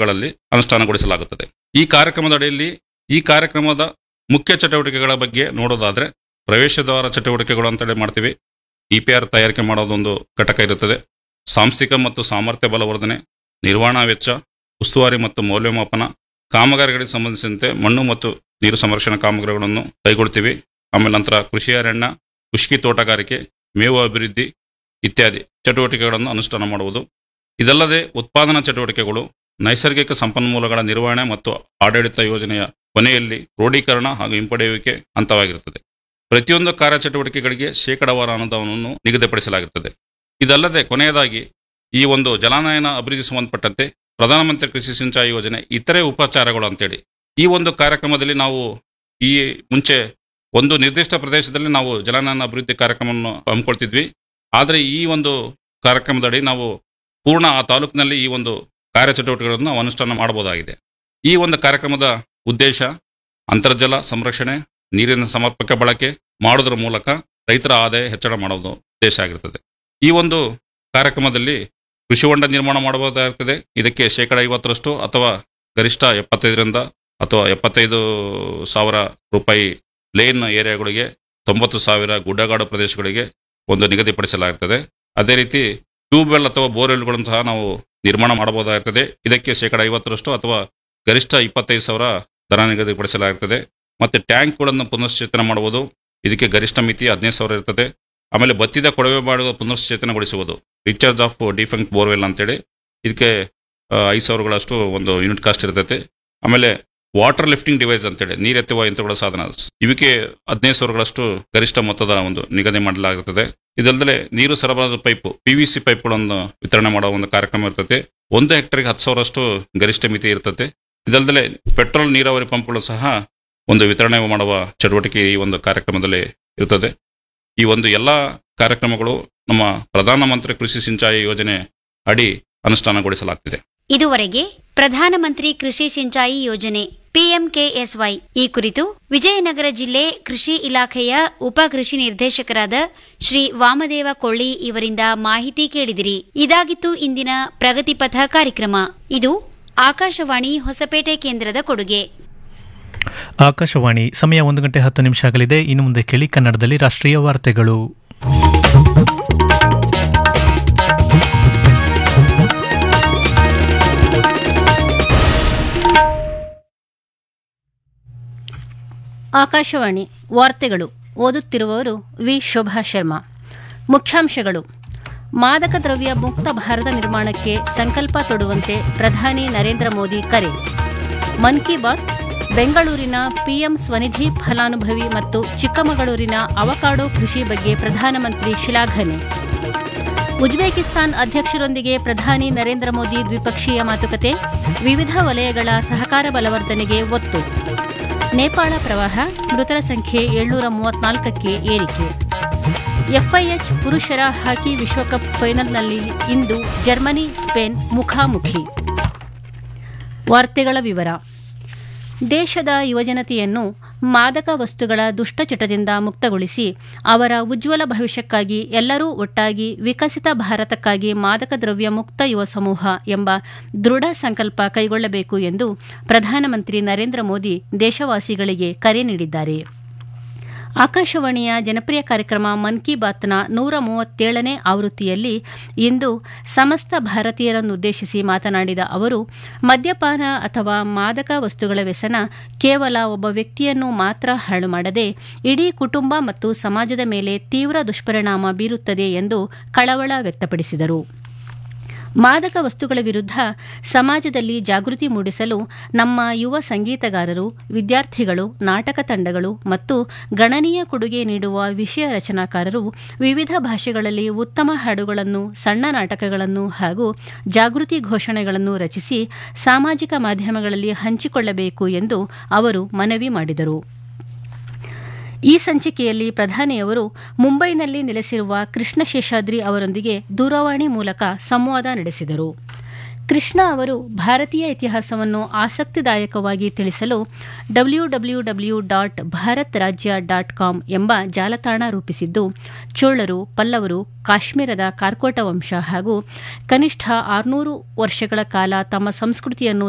ಹಂತಗಳಲ್ಲಿ ಅನುಷ್ಠಾನಗೊಳಿಸಲಾಗುತ್ತದೆ ಈ ಕಾರ್ಯಕ್ರಮದ ಅಡಿಯಲ್ಲಿ ಈ ಕಾರ್ಯಕ್ರಮದ ಮುಖ್ಯ ಚಟುವಟಿಕೆಗಳ ಬಗ್ಗೆ ನೋಡೋದಾದ್ರೆ ಪ್ರವೇಶ ದ್ವಾರ ಚಟುವಟಿಕೆಗಳು ಅಂತೇಳಿ ಮಾಡ್ತೀವಿ ಇ ಪಿ ಆರ್ ತಯಾರಿಕೆ ಮಾಡೋದೊಂದು ಘಟಕ ಇರುತ್ತದೆ ಸಾಂಸ್ಥಿಕ ಮತ್ತು ಸಾಮರ್ಥ್ಯ ಬಲವರ್ಧನೆ ನಿರ್ವಹಣಾ ವೆಚ್ಚ ಉಸ್ತುವಾರಿ ಮತ್ತು ಮೌಲ್ಯಮಾಪನ ಕಾಮಗಾರಿಗಳಿಗೆ ಸಂಬಂಧಿಸಿದಂತೆ ಮಣ್ಣು ಮತ್ತು ನೀರು ಸಂರಕ್ಷಣಾ ಕಾಮಗಾರಿಗಳನ್ನು ಕೈಗೊಳ್ತೀವಿ ಆಮೇಲೆ ನಂತರ ಕೃಷಿ ಅರಣ್ಯ ಖುಷ್ಕಿ ತೋಟಗಾರಿಕೆ ಮೇವು ಅಭಿವೃದ್ಧಿ ಇತ್ಯಾದಿ ಚಟುವಟಿಕೆಗಳನ್ನು ಅನುಷ್ಠಾನ ಮಾಡುವುದು ಇದಲ್ಲದೆ ಉತ್ಪಾದನಾ ಚಟುವಟಿಕೆಗಳು ನೈಸರ್ಗಿಕ ಸಂಪನ್ಮೂಲಗಳ ನಿರ್ವಹಣೆ ಮತ್ತು ಆಡಳಿತ ಯೋಜನೆಯ ಕೊನೆಯಲ್ಲಿ ಕ್ರೋಢೀಕರಣ ಹಾಗೂ ಹಿಂಪಡೆಯುವಿಕೆ ಹಂತವಾಗಿರುತ್ತದೆ ಪ್ರತಿಯೊಂದು ಕಾರ್ಯಚಟುವಟಿಕೆಗಳಿಗೆ ಶೇಕಡವಾರ ಅನುದಾನವನ್ನು ನಿಗದಿಪಡಿಸಲಾಗಿರುತ್ತದೆ ಇದಲ್ಲದೆ ಕೊನೆಯದಾಗಿ ಈ ಒಂದು ಜಲಾನಯನ ಅಭಿವೃದ್ಧಿ ಸಂಬಂಧಪಟ್ಟಂತೆ ಪ್ರಧಾನಮಂತ್ರಿ ಕೃಷಿ ಸಿಂಚಾಯಿ ಯೋಜನೆ ಇತರೆ ಉಪಚಾರಗಳು ಅಂತೇಳಿ ಈ ಒಂದು ಕಾರ್ಯಕ್ರಮದಲ್ಲಿ ನಾವು ಈ ಮುಂಚೆ ಒಂದು ನಿರ್ದಿಷ್ಟ ಪ್ರದೇಶದಲ್ಲಿ ನಾವು ಜಲಾನಯನ ಅಭಿವೃದ್ಧಿ ಕಾರ್ಯಕ್ರಮವನ್ನು ಹಮ್ಮಿಕೊಳ್ತಿದ್ವಿ ಆದರೆ ಈ ಒಂದು ಕಾರ್ಯಕ್ರಮದಡಿ ನಾವು ಪೂರ್ಣ ಆ ತಾಲೂಕಿನಲ್ಲಿ ಈ ಒಂದು ಕಾರ್ಯಚಟುವಟಿಕೆಗಳನ್ನು ನಾವು ಅನುಷ್ಠಾನ ಮಾಡಬಹುದಾಗಿದೆ ಈ ಒಂದು ಕಾರ್ಯಕ್ರಮದ ಉದ್ದೇಶ ಅಂತರ್ಜಲ ಸಂರಕ್ಷಣೆ ನೀರಿನ ಸಮರ್ಪಕ ಬಳಕೆ ಮಾಡೋದ್ರ ಮೂಲಕ ರೈತರ ಆದಾಯ ಹೆಚ್ಚಳ ಮಾಡೋದು ಉದ್ದೇಶ ಆಗಿರ್ತದೆ ಈ ಒಂದು ಕಾರ್ಯಕ್ರಮದಲ್ಲಿ ಕೃಷಿ ಹೊಂಡ ನಿರ್ಮಾಣ ಮಾಡಬಹುದಾಗಿರ್ತದೆ ಇದಕ್ಕೆ ಶೇಕಡ ಐವತ್ತರಷ್ಟು ಅಥವಾ ಗರಿಷ್ಠ ಎಪ್ಪತ್ತೈದರಿಂದ ಅಥವಾ ಎಪ್ಪತ್ತೈದು ಸಾವಿರ ರೂಪಾಯಿ ಲೇನ್ ಏರಿಯಾಗಳಿಗೆ ತೊಂಬತ್ತು ಸಾವಿರ ಗುಡ್ಡಗಾಡು ಪ್ರದೇಶಗಳಿಗೆ ಒಂದು ನಿಗದಿಪಡಿಸಲಾಗಿರ್ತದೆ ಅದೇ ರೀತಿ ಟ್ಯೂಬ್ವೆಲ್ ಅಥವಾ ಬೋರ್ವೆಲ್ಗಳನ್ನು ಸಹ ನಾವು ನಿರ್ಮಾಣ ಮಾಡಬಹುದಾಗಿರ್ತದೆ ಇದಕ್ಕೆ ಶೇಕಡ ಐವತ್ತರಷ್ಟು ಅಥವಾ ಗರಿಷ್ಠ ಇಪ್ಪತ್ತೈದು ಸಾವಿರ ದರ ನಿಗದಿಪಡಿಸಲಾಗಿರ್ತದೆ ಮತ್ತೆ ಟ್ಯಾಂಕ್ಗಳನ್ನು ಪುನಶ್ಚೇತನ ಮಾಡುವುದು ಇದಕ್ಕೆ ಗರಿಷ್ಠ ಮಿತಿ ಹದಿನೈದು ಸಾವಿರ ಇರ್ತದೆ ಆಮೇಲೆ ಬತ್ತಿದ ಕೊಳವೆ ಬಾಡುವ ಪುನಶ್ಚೇತನಗೊಳಿಸುವುದು ರಿಚಾರ್ಜ್ ಆಫ್ ಡಿಫೆಂಕ್ಟ್ ಬೋರ್ವೆಲ್ ಅಂತೇಳಿ ಇದಕ್ಕೆ ಆ, ಐದು ಸಾವಿರಗಳಷ್ಟು ಒಂದು ಯೂನಿಟ್ ಕಾಸ್ಟ್ ಇರ್ತೈತೆ ಆಮೇಲೆ ವಾಟರ್ ಲಿಫ್ಟಿಂಗ್ ಡಿವೈಸ್ ಅಂತೇಳಿ ನೀರೆತ್ತುವ ಯಂತ್ರಗಳ ಸಾಧನ ಇವಕ್ಕೆ ಹದಿನೈದು ಸಾವಿರಗಳಷ್ಟು ಗರಿಷ್ಠ ಮೊತ್ತದ ಒಂದು ನಿಗದಿ ಮಾಡಲಾಗಿರ್ತದೆ ಇದಲ್ಲದೆ ನೀರು ಸರಬರಾಜು ಪೈಪು ಪಿ ವಿ ಸಿ ಪೈಪ್ಗಳನ್ನು ವಿತರಣೆ ಮಾಡುವ ಒಂದು ಕಾರ್ಯಕ್ರಮ ಇರ್ತದೆ ಒಂದು ಹೆಕ್ಟರ್ಗೆ ಹತ್ತು ಸಾವಿರಷ್ಟು ಗರಿಷ್ಠ ಮಿತಿ ಇರ್ತದೆ ಇದಲ್ಲದೆ ಪೆಟ್ರೋಲ್ ನೀರಾವರಿ ಪಂಪ್ಗಳು ಸಹ ಒಂದು ವಿತರಣೆ ಮಾಡುವ ಚಟುವಟಿಕೆ ಈ ಒಂದು ಕಾರ್ಯಕ್ರಮದಲ್ಲಿ ಇರ್ತದೆ ಈ ಒಂದು ಎಲ್ಲ ಕಾರ್ಯಕ್ರಮಗಳು ನಮ್ಮ ಪ್ರಧಾನಮಂತ್ರಿ ಕೃಷಿ ಸಿಂಚಾಯಿ ಯೋಜನೆ ಅಡಿ ಅನುಷ್ಠಾನಗೊಳಿಸಲಾಗ್ತಿದೆ ಇದುವರೆಗೆ ಪ್ರಧಾನಮಂತ್ರಿ ಕೃಷಿ ಸಿಂಚಾಯಿ ಯೋಜನೆ ಪಿಎಂಕೆಎಸ್ವೈ ಈ ಕುರಿತು ವಿಜಯನಗರ ಜಿಲ್ಲೆ ಕೃಷಿ ಇಲಾಖೆಯ ಉಪ ಕೃಷಿ ನಿರ್ದೇಶಕರಾದ ಶ್ರೀ ವಾಮದೇವ ಕೊಳ್ಳಿ ಇವರಿಂದ ಮಾಹಿತಿ ಕೇಳಿದಿರಿ ಇದಾಗಿತ್ತು ಇಂದಿನ ಪ್ರಗತಿಪಥ ಕಾರ್ಯಕ್ರಮ ಇದು ಆಕಾಶವಾಣಿ ಹೊಸಪೇಟೆ ಕೇಂದ್ರದ ಕೊಡುಗೆ ಆಕಾಶವಾಣಿ ಸಮಯ ಒಂದು ಗಂಟೆ ಹತ್ತು ನಿಮಿಷ ಆಗಲಿದೆ ಇನ್ನು ಮುಂದೆ ಕೇಳಿ ಕನ್ನಡದಲ್ಲಿ ರಾಷ್ಟ್ರೀಯ ವಾರ್ತೆಗಳು ಆಕಾಶವಾಣಿ ವಾರ್ತೆಗಳು ಓದುತ್ತಿರುವವರು ವಿ ಶೋಭಾ ಶರ್ಮಾ ಮುಖ್ಯಾಂಶಗಳು ಮಾದಕ ದ್ರವ್ಯ ಮುಕ್ತ ಭಾರತ ನಿರ್ಮಾಣಕ್ಕೆ ಸಂಕಲ್ಪ ತೊಡುವಂತೆ ಪ್ರಧಾನಿ ನರೇಂದ್ರ ಮೋದಿ ಕರೆ ಮನ್ ಕಿ ಬಾತ್ ಬೆಂಗಳೂರಿನ ಪಿಎಂ ಸ್ವನಿಧಿ ಫಲಾನುಭವಿ ಮತ್ತು ಚಿಕ್ಕಮಗಳೂರಿನ ಅವಕಾಡೋ ಕೃಷಿ ಬಗ್ಗೆ ಪ್ರಧಾನಮಂತ್ರಿ ಶ್ಲಾಘನೆ ಉಜ್ಬೇಕಿಸ್ತಾನ್ ಅಧ್ಯಕ್ಷರೊಂದಿಗೆ ಪ್ರಧಾನಿ ನರೇಂದ್ರ ಮೋದಿ ದ್ವಿಪಕ್ಷೀಯ ಮಾತುಕತೆ ವಿವಿಧ ವಲಯಗಳ ಸಹಕಾರ ಬಲವರ್ಧನೆಗೆ ಒತ್ತು ನೇಪಾಳ ಪ್ರವಾಹ ಮೃತರ ಸಂಖ್ಯೆ ಏಳ್ನೂರ ಮೂವತ್ನಾಲ್ಕಕ್ಕೆ ಏರಿಕೆ ಎಫ್ಐಎಚ್ ಪುರುಷರ ಹಾಕಿ ವಿಶ್ವಕಪ್ ಫೈನಲ್ನಲ್ಲಿ ಇಂದು ಜರ್ಮನಿ ಸ್ಪೇನ್ ಮುಖಾಮುಖಿ ವಾರ್ತೆಗಳ ವಿವರ ದೇಶದ ಯುವಜನತೆಯನ್ನು ಮಾದಕ ವಸ್ತುಗಳ ದುಷ್ಟಚಟದಿಂದ ಮುಕ್ತಗೊಳಿಸಿ ಅವರ ಉಜ್ವಲ ಭವಿಷ್ಯಕ್ಕಾಗಿ ಎಲ್ಲರೂ ಒಟ್ಟಾಗಿ ವಿಕಸಿತ ಭಾರತಕ್ಕಾಗಿ ಮಾದಕ ದ್ರವ್ಯ ಮುಕ್ತ ಯುವ ಸಮೂಹ ಎಂಬ ದೃಢ ಸಂಕಲ್ಪ ಕೈಗೊಳ್ಳಬೇಕು ಎಂದು ಪ್ರಧಾನಮಂತ್ರಿ ನರೇಂದ್ರ ಮೋದಿ ದೇಶವಾಸಿಗಳಿಗೆ ಕರೆ ನೀಡಿದ್ದಾರೆ ಆಕಾಶವಾಣಿಯ ಜನಪ್ರಿಯ ಕಾರ್ಯಕ್ರಮ ಮನ್ ಕಿ ಬಾತ್ನ ನೂರ ಮೂವತ್ತೇಳನೇ ಆವೃತ್ತಿಯಲ್ಲಿ ಇಂದು ಸಮಸ್ತ ಭಾರತೀಯರನ್ನುದ್ದೇಶಿಸಿ ಮಾತನಾಡಿದ ಅವರು ಮದ್ಯಪಾನ ಅಥವಾ ಮಾದಕ ವಸ್ತುಗಳ ವ್ಯಸನ ಕೇವಲ ಒಬ್ಬ ವ್ಯಕ್ತಿಯನ್ನು ಮಾತ್ರ ಹಾಳು ಮಾಡದೆ ಇಡೀ ಕುಟುಂಬ ಮತ್ತು ಸಮಾಜದ ಮೇಲೆ ತೀವ್ರ ದುಷ್ಪರಿಣಾಮ ಬೀರುತ್ತದೆ ಎಂದು ಕಳವಳ ವ್ಯಕ್ತಪಡಿಸಿದರು ಮಾದಕ ವಸ್ತುಗಳ ವಿರುದ್ಧ ಸಮಾಜದಲ್ಲಿ ಜಾಗೃತಿ ಮೂಡಿಸಲು ನಮ್ಮ ಯುವ ಸಂಗೀತಗಾರರು ವಿದ್ಯಾರ್ಥಿಗಳು ನಾಟಕ ತಂಡಗಳು ಮತ್ತು ಗಣನೀಯ ಕೊಡುಗೆ ನೀಡುವ ವಿಷಯ ರಚನಾಕಾರರು ವಿವಿಧ ಭಾಷೆಗಳಲ್ಲಿ ಉತ್ತಮ ಹಾಡುಗಳನ್ನು ಸಣ್ಣ ನಾಟಕಗಳನ್ನು ಹಾಗೂ ಜಾಗೃತಿ ಘೋಷಣೆಗಳನ್ನು ರಚಿಸಿ ಸಾಮಾಜಿಕ ಮಾಧ್ಯಮಗಳಲ್ಲಿ ಹಂಚಿಕೊಳ್ಳಬೇಕು ಎಂದು ಅವರು ಮನವಿ ಮಾಡಿದರು ಈ ಸಂಚಿಕೆಯಲ್ಲಿ ಪ್ರಧಾನಿಯವರು ಮುಂಬೈನಲ್ಲಿ ನೆಲೆಸಿರುವ ಕೃಷ್ಣ ಶೇಷಾದ್ರಿ ಅವರೊಂದಿಗೆ ದೂರವಾಣಿ ಮೂಲಕ ಸಂವಾದ ನಡೆಸಿದರು ಕೃಷ್ಣ ಅವರು ಭಾರತೀಯ ಇತಿಹಾಸವನ್ನು ಆಸಕ್ತಿದಾಯಕವಾಗಿ ತಿಳಿಸಲು W W W dot Bharat Rajya dot com ಎಂಬ ಜಾಲತಾಣ ರೂಪಿಸಿದ್ದು ಚೋಳರು ಪಲ್ಲವರು ಕಾಶ್ಮೀರದ ಕಾರ್ಕೋಟ ವಂಶ ಹಾಗೂ ಕನಿಷ್ಠ ಆರುನೂರು ವರ್ಷಗಳ ಕಾಲ ತಮ್ಮ ಸಂಸ್ಕೃತಿಯನ್ನು